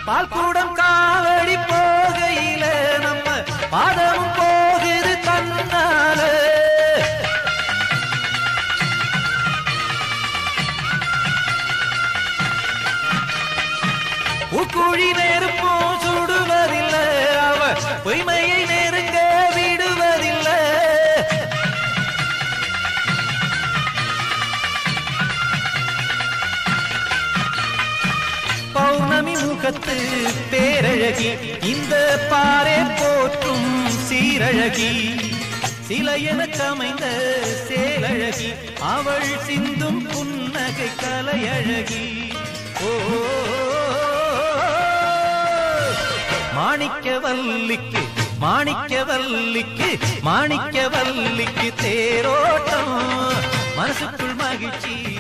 பால் கூடம் காவடி போகையில நம்ம பாதமும் போகுது தன்னால உக்குழி நெருப்பும் சுடுவதில்லை அவ பொய்மையை நெருங்க விடுவதில்லை பௌர்ணமி முகத்து பேரழகி இந்த பாரே போற்றும் சீரழகி சிலையென கமைந்த சேலழகி அவள் சிந்தும் புன்னகை கலையழகி ஓ மாணிக்கவல்லிக்கு மாணிக்கவல்லிக்கு மாணிக்கவல்லிக்கு தேரோட்டம் மனசுக்குள் மகிழ்ச்சி